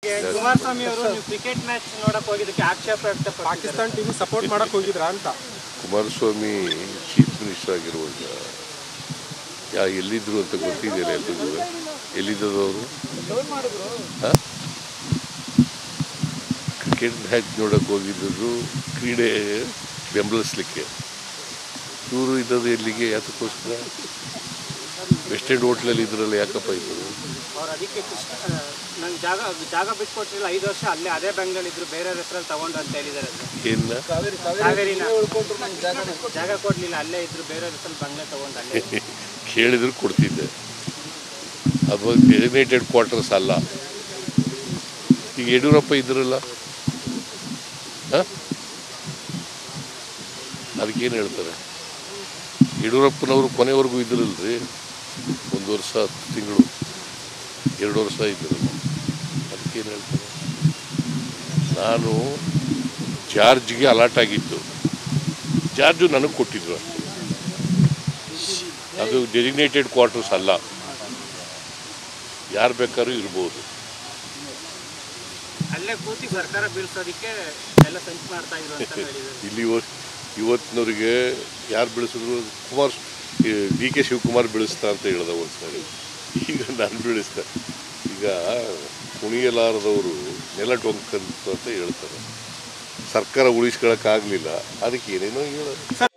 ಕುಮಾರಸ್ವಾಮಿ ಅವರು ನೀವು cricket match ನೋಡಕ್ ಹೋಗಿದ್ದಕ್ಕೆ ಆಕ್ಷೇಪ ವ್ಯಕ್ತಪಡಿಸಿದ್ದಾರೆ ಪಾಕಿಸ್ತಾನ ಟೀಮ್ ಸಪೋರ್ಟ್ ಮಾಡಕ್ ಹೋಗಿದ್ರಾ ಅಂತ ಕುಮಾರಸ್ವಾಮಿ ಚೀಫ್ ಮಿನಿಸ್ಟರ್ ಆಗಿರುವಾಗ ಯಾ ಎಲ್ಲಿದ್ರು ಅಂತ ಗೊತ್ತಿದೆಯಲ್ಲ ಎಲ್ರಿಗೂ ಎಲ್ಲಿದ್ದದವರು ಕ್ರಿಕೆಟ್ ಮ್ಯಾಚ್ ನೋಡಕ್ಕೆ ಹೋಗಿದ್ದು ಕ್ರೀಡೆ ಬೆಂಬಲಿಸ್ಲಿಕ್ಕೆ ಇವರು ಇದ್ದದ್ದು ಎಲ್ಲಿಗೆ ಯಾತಕ್ಕೋಸ್ಕರ ವೆಸ್ಟ್ ಎಂಡ್ ಹೋಟ್ಲಲ್ಲಿ ಇದ್ರಲ್ಲ ಯಾಕಪ್ಪ ಇದ್ರು ಅವ್ರು ಅದಕ್ಕೆ ಕೃಷ್ಣ ನಂಗೆ ಜಾಗ ಜಾಗ ಬಿಟ್ಕೊಟ್ಟಿಲ್ಲ ಐದು ವರ್ಷ ಅಲ್ಲೇ ಅದೇ ಬ್ಯಾಂಗ್ಳಲ್ಲಿ ಇದ್ರು ಬೇರೆ ಹೆಸರಲ್ಲಿ ತಗೊಂಡು ಅಂತ ಹೇಳಿದ್ದಾರೆ ಸರ್ ಏನ ಕಾವೇರಿನ ಜಾಗ ಕೊಡ್ಲಿಲ್ಲ ಅಲ್ಲೇ ಇದ್ರು ಬೇರೆ ಹೆಸರಲ್ಲಿ ಬಂಗ್ಲೆ ತಗೊಂಡು ಅಲ್ಲೇ ಕೇಳಿದ್ರು ಕೊಡ್ತಿದ್ದೆ ಅದು ಡೆಸಿಗ್ನೇಟೆಡ್ ಕ್ವಾರ್ಟರ್ಸ್ ಅಲ್ಲ ಈಗ ಯಡಿಯೂರಪ್ಪ ಇದ್ರಲ್ಲ ಹ? ಅದಕ್ಕೇನು ಹೇಳ್ತಾರೆ ಯಡಿಯೂರಪ್ಪನವರು ಕೊನೆವರೆಗೂ ಇದ್ರಲ್ರಿ ಒಂದು ವರ್ಷ ಹತ್ತು ತಿಂಗಳು ಎರಡು ವರ್ಷ ಇದ್ರಲ್ಲ ಅದಕ್ಕೇನು ಹೇಳ್ತಾರೆ ನಾನು ಜಾರ್ಜ್ಗೆ ಅಲಾಟ್ ಆಗಿತ್ತು ಜಾರ್ಜು ನನಗೆ ಕೊಟ್ಟಿದ್ರು ಅಷ್ಟೇ ಅದು ಡೆಸಿಗ್ನೇಟೆಡ್ ಕ್ವಾರ್ಟರ್ಸ್ ಅಲ್ಲ ಯಾರು ಬೇಕಾದ್ರೂ ಇರ್ಬೋದು ಅಲ್ಲೇ ಕೂತಿ ಸರ್ಕಾರ ಬೀಳ್ಸೋದಕ್ಕೆ ಎಲ್ಲ ಸಂಚು ಮಾಡ್ತಾ ಇದ್ರು ಅಂತ ಹೇಳಿದ್ದಾರೆ ಇಲ್ಲಿ ಇವತ್ತು ಇವತ್ತಿನವ್ರಿಗೆ ಯಾರು ಬೆಳೆಸಿದ್ರು ಕುಮಾರ್ ಡಿ ಕೆ ಶಿವಕುಮಾರ್ ಬೆಳೆಸ್ತಾ ಅಂತ ಹೇಳ್ದ ಒಂದ್ಸರಿ ಈಗ ನಾನು ಬೆಳೆಸ್ದೆ ಈಗ ಕುಣಿಯಲಾರದವರು ನೆಲ ಟೊಂಕಂತ ಅಂತ ಹೇಳ್ತಾರೆ ಸರ್ಕಾರ ಉಳಿಸ್ಕೊಳಕ್ಕಾಗಲಿಲ್ಲ ಅದಕ್ಕೆ ಏನೇನೋ ಹೇಳೋದು